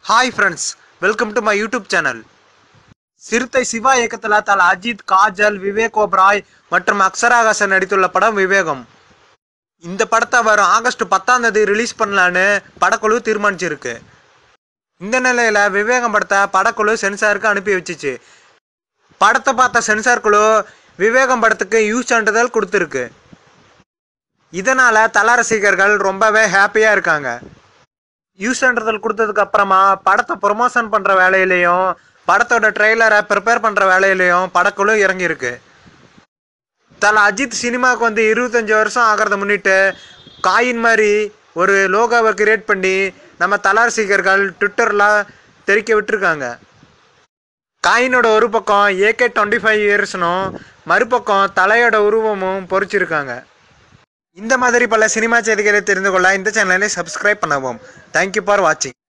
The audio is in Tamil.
hi friends welcome to my YouTube channel Siruthai Siva இயக்கத்தில் தல அஜித் காஜல் விவேக் ஓப்ராய் மற்றும் அக்ஷராகாசன் நடித்துள்ள படம் விவேகம் இந்த படத்தை வரும் ஆகஸ்ட் பத்தாம் தேதி ரிலீஸ் பண்ணலான்னு படக்குழு தீர்மானிச்சிருக்கு இந்த நிலையில் விவேகம் படத்தை படக்குழு சென்சாருக்கு அனுப்பி வச்சுச்சு படத்தை பார்த்த சென்சார் குழு விவேகம் படத்துக்கு யூஸ் சான்றிதழ் கொடுத்துருக்கு இதனால் தல ரசிகர்கள் ரொம்பவே ஹாப்பியாக இருக்காங்க யூஸ் சான்றிதழ் கொடுத்ததுக்கு அப்புறமா படத்தை ப்ரொமோஷன் பண்ணுற வேலையிலையும் படத்தோட ட்ரெய்லரை ப்ரிப்பேர் பண்ணுற வேலையிலையும் படக்குழு இறங்கியிருக்கு தல அஜித் சினிமாவுக்கு வந்து இருபத்தஞ்சி வருஷம் ஆகிறத முன்னிட்டு காயின் மாதிரி ஒரு லோகோவை கிரியேட் பண்ணி நம்ம தல ரசிகர்கள் ட்விட்டரில் தெரிக்க விட்டுருக்காங்க காயினோட ஒரு பக்கம் ஏகே டுவெண்ட்டி ஃபைவ் இயர்ஸ்னும் மறுபக்கம் தலையோட உருவமும் பொறிச்சிருக்காங்க இந்த மாதிரி பல சினிமா செய்திகளை தெரிந்து கொள்ள இந்த சேனலை சப்ஸ்கிரைப் பண்ணவும் தேங்க்யூ ஃபார் வாட்சிங்